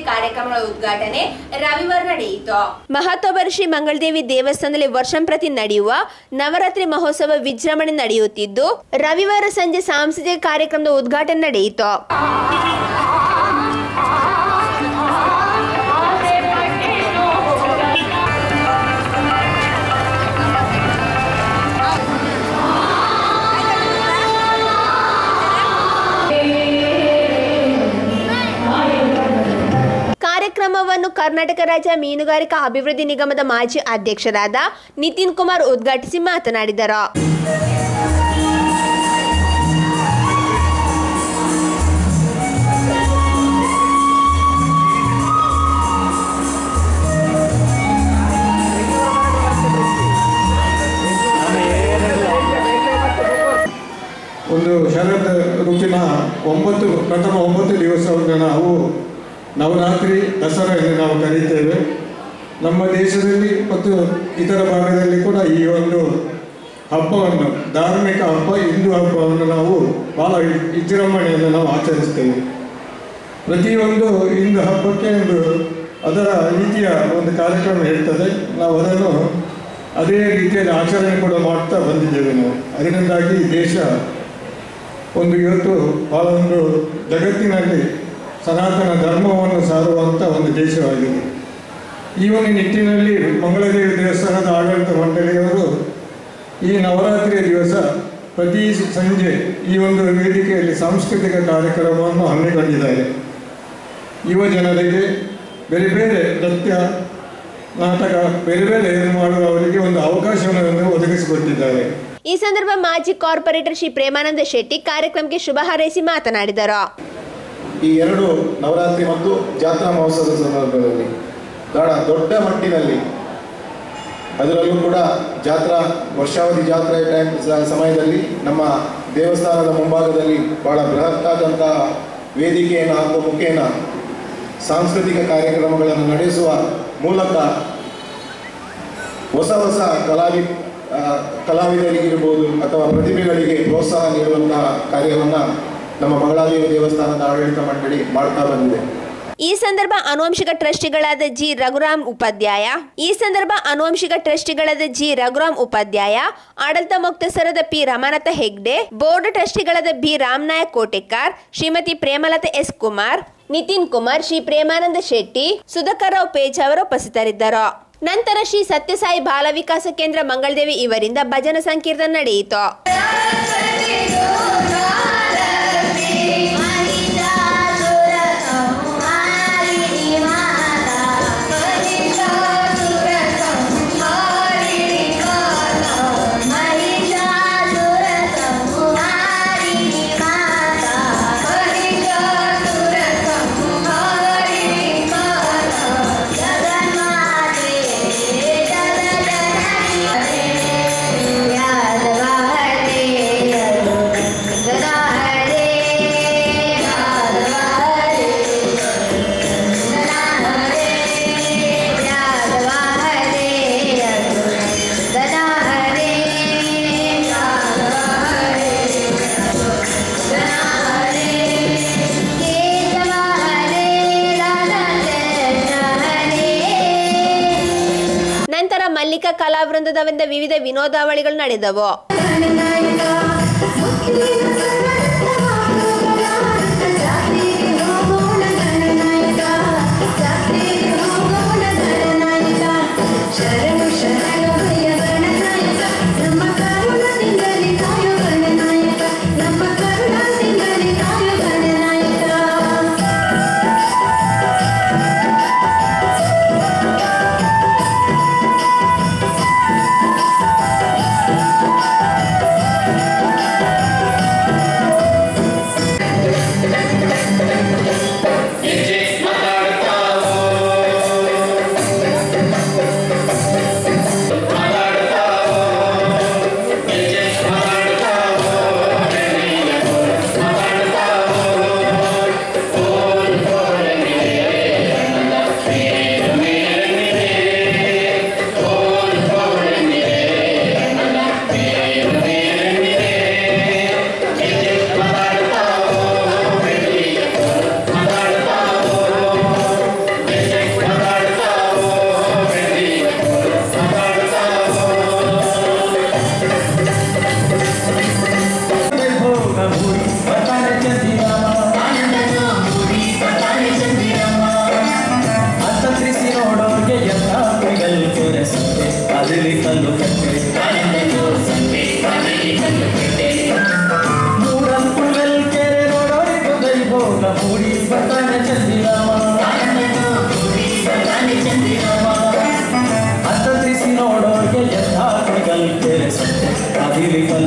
ಕಾರ್ಯಕ್ರಮಗಳ ಉದ್ಘಾಟನೆ ರವಿವಾರ ನಡೆಯಿತು ಮಹತ್ವಬರ ಶ್ರೀ ಮಂಗಳದೇವಿ ದೇವಸ್ಥಾನದಲ್ಲಿ ವರ್ಷಂಪ್ರತಿ ನಡೆಯುವ ನವರಾತ್ರಿ ಮಹೋತ್ಸವ ವಿಜೃಂಭಣೆ ನಡೆಯುತ್ತಿದ್ದು ರವಿವಾರ ಸಂಜೆ ಸಾಂಸ್ಕೃತಿಕ ಕಾರ್ಯಕ್ರಮದ ಉದ್ಘಾಟನೆ ನಡೆಯಿತು ಕಾರ್ಯಕ್ರಮವನ್ನು ಕರ್ನಾಟಕ ರಾಜ್ಯ ಮೀನುಗಾರಿಕಾ ಅಭಿವೃದ್ಧಿ ನಿಗಮದ ಮಾಜಿ ಅಧ್ಯಕ್ಷರಾದ ನಿತಿನ್ ಕುಮಾರ್ ಉದ್ಘಾಟಿಸಿ ಮಾತನಾಡಿದರು ಒಂದು ಶರತ್ ಋತುವಿನ ಒಂಬತ್ತು ಪ್ರಥಮ ಒಂಬತ್ತು ದಿವಸವನ್ನು ನಾವು ನವರಾತ್ರಿ ದಸರಾ ಎಂದು ನಾವು ಕರೀತೇವೆ ನಮ್ಮ ದೇಶದಲ್ಲಿ ಮತ್ತು ಇತರ ಭಾಗದಲ್ಲಿ ಕೂಡ ಈ ಒಂದು ಹಬ್ಬವನ್ನು ಧಾರ್ಮಿಕ ಹಬ್ಬ ಹಿಂದೂ ಹಬ್ಬವನ್ನು ನಾವು ಬಹಳ ವಿಜೃಂಭಣೆಯನ್ನು ನಾವು ಆಚರಿಸ್ತೇವೆ ಪ್ರತಿಯೊಂದು ಹಿಂದೂ ಹಬ್ಬಕ್ಕೆ ಒಂದು ಅದರ ರೀತಿಯ ಒಂದು ಕಾರ್ಯಕ್ರಮ ಇರ್ತದೆ ನಾವು ಅದನ್ನು ಅದೇ ರೀತಿಯಲ್ಲಿ ಆಚರಣೆ ಕೂಡ ಮಾಡ್ತಾ ಬಂದಿದ್ದೇವೆ ನಾವು ಅದರಿಂದಾಗಿ ಈ ದೇಶ ಒಂದು ಇವತ್ತು ಬಹಳ ಒಂದು ಜಗತ್ತಿನಲ್ಲಿ ಸನಾತನ ಧರ್ಮವನ್ನು ಸಾರುವಂಥ ಒಂದು ದೇಶವಾಗಿದೆ ಈ ಒಂದು ನಿಟ್ಟಿನಲ್ಲಿ ಮಂಗಳದೇವಿ ದೇವಸ್ಥಾನದ ಆಡಳಿತ ಮಂಡಳಿಯವರು ಈ ನವರಾತ್ರಿಯ ದಿವಸ ಪ್ರತಿ ಸಂಜೆ ಈ ಒಂದು ವೇದಿಕೆಯಲ್ಲಿ ಸಾಂಸ್ಕೃತಿಕ ಕಾರ್ಯಕ್ರಮವನ್ನು ಹಮ್ಮಿಕೊಂಡಿದ್ದಾರೆ ಯುವ ಜನರಿಗೆ ಬೇರೆ ಬೇರೆ ನೃತ್ಯ ನಾಟಕ ಬೇರೆ ಬೇರೆ ಏನು ಮಾಡುವವರಿಗೆ ಒಂದು ಅವಕಾಶವನ್ನು ಒದಗಿಸಿಕೊಟ್ಟಿದ್ದಾರೆ ಈ ಸಂದರ್ಭ ಮಾಜಿ ಕಾರ್ಪೊರೇಟರ್ ಶ್ರೀ ಪ್ರೇಮಾನಂದ ಶೆಟ್ಟಿ ಕಾರ್ಯಕ್ರಮಕ್ಕೆ ಶುಭ ಹಾರೈಸಿ ಮಾತನಾಡಿದರು ಈ ಎರಡು ನವರಾತ್ರಿ ಮತ್ತು ಜಾತ್ರಾ ಮಹೋತ್ಸವದ ಸಂದರ್ಭದಲ್ಲಿ ಬಹಳ ದೊಡ್ಡ ಮಟ್ಟಿನಲ್ಲಿ ಅದರಲ್ಲೂ ಕೂಡ ಜಾತ್ರಾ ವರ್ಷಾವಧಿ ಜಾತ್ರೆ ಟೈಮ್ ಸ- ಸಮಯದಲ್ಲಿ ನಮ್ಮ ದೇವಸ್ಥಾನದ ಮುಂಭಾಗದಲ್ಲಿ ಬಹಳ ಬೃಹತ್ತಾದಂತಹ ವೇದಿಕೆಯನ್ನು ಹಾಕುವ ಮುಖೇನ ಸಾಂಸ್ಕೃತಿಕ ಕಾರ್ಯಕ್ರಮಗಳನ್ನು ನಡೆಸುವ ಮೂಲಕ ಹೊಸ ಹೊಸ ಕಲಾವಿ ಆ, ಕಲಾವಿದರಿಗಿರ್ಬೋದು ಅಥವಾ ಪ್ರತಿಭೆಗಳಿಗೆ ಪ್ರೋತ್ಸಾಹ ನೀಡುವಂತಹ ಕಾರ್ಯವನ್ನು ನಮ್ಮ ಮಂಗಳಾದೇವಿ ದೇವಸ್ಥಾನದ ಆಡಳಿತ ಮಂಡಳಿ ಮಾಡ್ತಾ ಬಂದಿದೆ ಈ ಸಂದರ್ಭ ಆನುವಂಶಿಕ ಟ್ರಸ್ಟಿಗಳಾದ ಜಿ ರಘುರಾಮ್ ಉಪಾಧ್ಯಾಯ ಈ ಸಂದರ್ಭ ಆನುವಂಶಿಕ ಟ್ರಸ್ಟಿಗಳಾದ ಜಿ ರಘುರಾಮ್ ಉಪಾಧ್ಯಾಯ ಆಡಳಿತ ಮುಕ್ತಸರದ ಪಿ ರಮಾನಾಥ ಹೆಗ್ಡೆ ಬೋರ್ಡ್ ಟ್ರಸ್ಟಿಗಳಾದ ಬಿ ರಾಮನಾಯಕ್ ಕೋಟೆಕಾರ್ ಶ್ರೀಮತಿ ಪ್ರೇಮಲತಾ ಎಸ್ ಕುಮಾರ್ ನಿತಿನ್ ಕುಮಾರ್ ಶ್ರೀ ಪ್ರೇಮಾನಂದ ಶೆಟ್ಟಿ ಸುಧಾಕರ್ ರಾವ್ ಪೇಜ್ ಅವರು ಉಪಸ್ಥಿತರಿದ್ದರು ನಂತರ ಶ್ರೀ ಸತ್ಯಸಾಯಿ ಬಾಲ ವಿಕಾಸ ಕೇಂದ್ರ ಮಂಗಳದೇವಿ ಇವರಿಂದ ಭಜನ ಸಂಕೀರ್ತನ ನಡೆಯಿತು ನಂತರ ಮಲ್ಲಿಕಾ ಕಲಾವೃಂದದವರಿಂದ ವಿವಿಧ ವಿನೋದಾವಳಿಗಳು ನಡೆದವು ಶರಣು ಶರಣು ಭಯ ಗಣನಾಯಕ ನಮ್ಮ ಕರುಣದಿಂದಲೇ ಕಾಯೋ ಗಣನಾಯಕ ನಮ್ಮ ಕರುಣದಿಂದಲೇ ಕಾಯೋ ಗಣನಾಯಕ ಿ ಗಿಲಿ ಫಲ